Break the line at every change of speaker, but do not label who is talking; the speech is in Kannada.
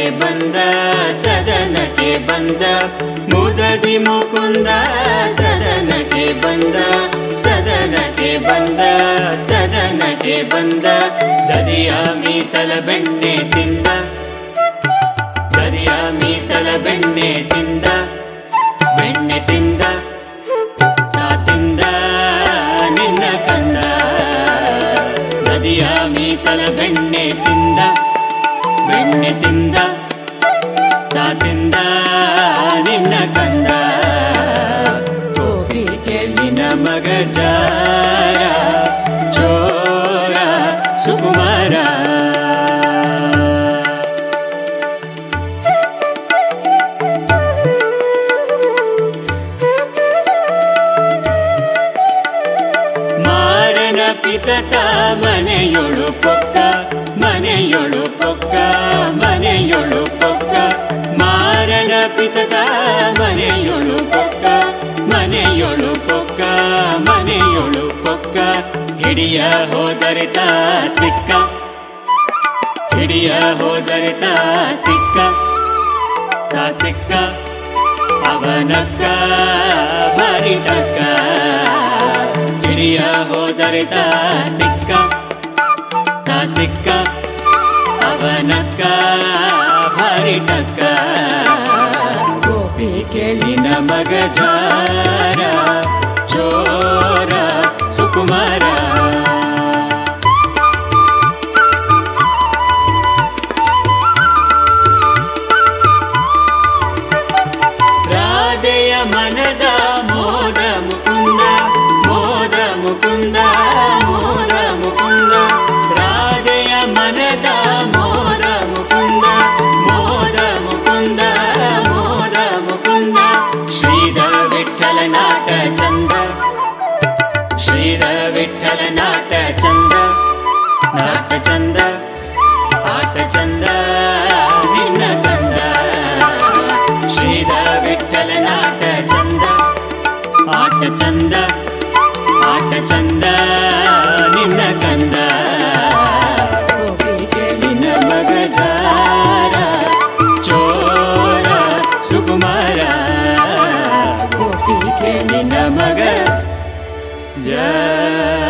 ಬಂದ ಸದನಕ್ಕೆ ಬಂದ ಮುದದಿ ಮುಕುಂದ ಸದನಕ್ಕೆ ಬಂದ ಸದನಕ್ಕೆ ಬಂದ ಸದನಕ್ಕೆ ಬಂದ ದದಿಯ ಮೀಸಲ ಬೆಣ್ಣೆ ತಿಂದ ದದಿಯ ಮೀಸಲ ಬೆಣ್ಣೆ ತಿಂದ ಬೆಣ್ಣೆ ತಿಂದ ತಾ ತಿಂದ ನಿನ್ನ ಕಂದ ನದಿಯ ಮೀಸಲ ಬೆಣ್ಣೆ ತಿಂದ ಬೆಣ್ಣೆ ತಿಂದ ತಾ ತಿಂದ ನಿನ್ನ ಕಂದ ಗೋಪಿ ಕೇಳಿನ ಮಗ ಜಾರ ಚೋರ ಸುಕುಮಾರ ಮಾರನ ಪಿತತ ಮನೆಯೊಳು ಪೊಕ್ಕ ಮನೆಯೊಳು ಪೊಕ್ಕ ಮನೆಯೊಳು ಪೊಕ್ಕ ಮಾರನ ಪಿತತ ಮನೆಯೊಳು ಪೊಕ್ಕ ಮನೆಯೊಳು ಪೊಕ್ಕ ಮನೆಯೊಳು ಪೊಕ್ಕ ಹಿಡಿಯ ಹೋದರಿತ ಸಿಕ್ಕ ಹಿಡಿಯ ಹೋದರಿತ ಸಿಕ್ಕ ತಾ ಸಿಕ್ಕ ಅವನಕ್ಕ ಭರಿಟಕ್ಕ ಹಿರಿಯ ಹೋದರಿತ ಸಿಕ್ಕ ತಾ ಸಿಕ್ಕ ಅವನಕ್ಕ ಭರಿಟಕ್ಕ ಗೋಪಿ ಕೇಳಿನ ಮಗ ಜಾರ ಚೋರ ಸುಕುಮಾರ ರಾಧೆಯ ಮನದ ಮೋದ ಮುಕುಂದ ಮೋದ ಮುಕುಂದ ಮೋದ ಮುಕುಂದ ರಾಧೆಯ ಮನದ ಮೋದ ಮುಕುಂದ ಮೋದ ಮುಕುಂದ ಮೋದ ಮುಕುಂದ ಶ್ರೀದ ವಿಠಲ ನಾಟ ಚಂದ ಶ್ರೀದ ವಿಠಲ ನಾಟ ಚಂದ ನಾಟ ಚಂದ ಆಟ ಚಂದ ನಿನ್ನ ಕಂದ ಶ್ರೀದ ವಿಠಲ ನಾಟ ಚಂದ ಆಟ ಚಂದ ಆಟ ಚಂದ ನಿನ್ನ ಕಂದ ನಿನ್ನ ಮಗ ಜಾರ ಚೋರ ಸುಕುಮಾರ ಗೋಪಿ ಕೇಳಿನ ಮಗ ಜಾರ